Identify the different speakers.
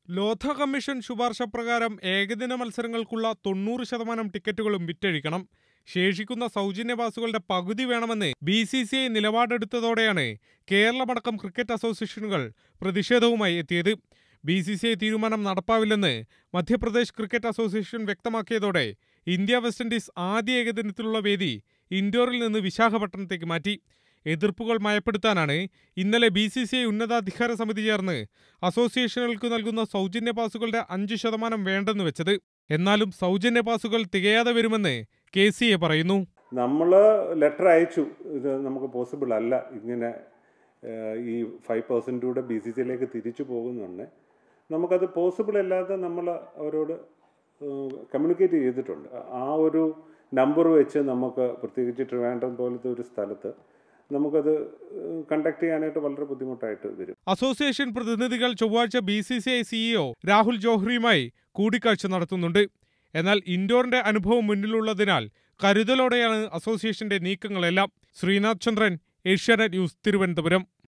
Speaker 1: Lodha commission ശുപാർശ പ്രകാരം ഏകദിന മത്സരങ്ങൾക്കുള്ള തൊണ്ണൂറ് ശതമാനം ടിക്കറ്റുകളും വിറ്റഴിക്കണം ശേഷിക്കുന്ന സൗജന്യ പാസുകളുടെ പകുതി വേണമെന്ന് ബി സി സി ഐ നിലപാടെടുത്തതോടെയാണ് കേരളമടക്കം ക്രിക്കറ്റ് അസോസിയേഷനുകൾ പ്രതിഷേധവുമായി എത്തിയത് ബി സി സി ഐ തീരുമാനം നടപ്പാവില്ലെന്ന് മധ്യപ്രദേശ് ക്രിക്കറ്റ് അസോസിയേഷൻ വ്യക്തമാക്കിയതോടെ ഇന്ത്യ വെസ്റ്റ് ഇൻഡീസ് ആദ്യ ഏകദിനത്തിലുള്ള വേദി ഇൻഡോറിൽ നിന്ന് വിശാഖപട്ടണത്തേക്ക് മാറ്റി എതിർപ്പുകൾ മയപ്പെടുത്താനാണ് ഇന്നലെ ബി സി സി ഐ ഉന്നതാധികാര സമിതി ചേർന്ന് അസോസിയേഷനുകൾക്ക് നൽകുന്ന സൗജന്യ പാസുകളുടെ അഞ്ച് ശതമാനം വേണ്ടെന്ന് വെച്ചത് എന്നാലും സൗജന്യ പാസുകൾ തികയാതെ വരുമെന്ന് കെ സി എ പറയുന്നു
Speaker 2: നമ്മൾ ലെറ്റർ അയച്ചു ഇത് നമുക്ക് പോസിബിൾ അല്ല ഇങ്ങനെ ഏഹ്, ഈ ഫൈവ് പെർസെൻറ്റ് കൂടെ ബി സി സിയിലേക്ക് തിരിച്ചു പോകുന്നുണ്ട് നമുക്കത് പോസിബിൾ അല്ലാതെ നമ്മൾ അവരോട് കമ്മ്യൂണിക്കേറ്റ് ചെയ്തിട്ടുണ്ട് ആ ഒരു നമ്പർ വെച്ച് നമുക്ക് പ്രത്യേകിച്ച് ട്രിവാൻഡ്രം പോലത്തെ ഒരു സ്ഥലത്ത് നമുക്കത് കണ്ടക്ട് ചെയ്യാനായിട്ട് വളരെ ബുദ്ധിമുട്ടായിട്ട് വരും
Speaker 1: അസോസിയേഷൻ പ്രതിനിധികൾ ചൊവ്വാഴ്ച B C C I CEO Rahul ജോഹ്രിയുമായി കൂടിക്കാഴ്ച നടത്തുന്നുണ്ട് എന്നാൽ ഇൻഡോറിന്റെ അനുഭവം മുന്നിലുള്ളതിനാൽ കരുതലോടെയാണ് അസോസിയേഷന്റെ നീക്കങ്ങളെല്ലാം ശ്രീനാഥ് ചന്ദ്രൻ ഏഷ്യാനെറ്റ് ന്യൂസ് തിരുവനന്തപുരം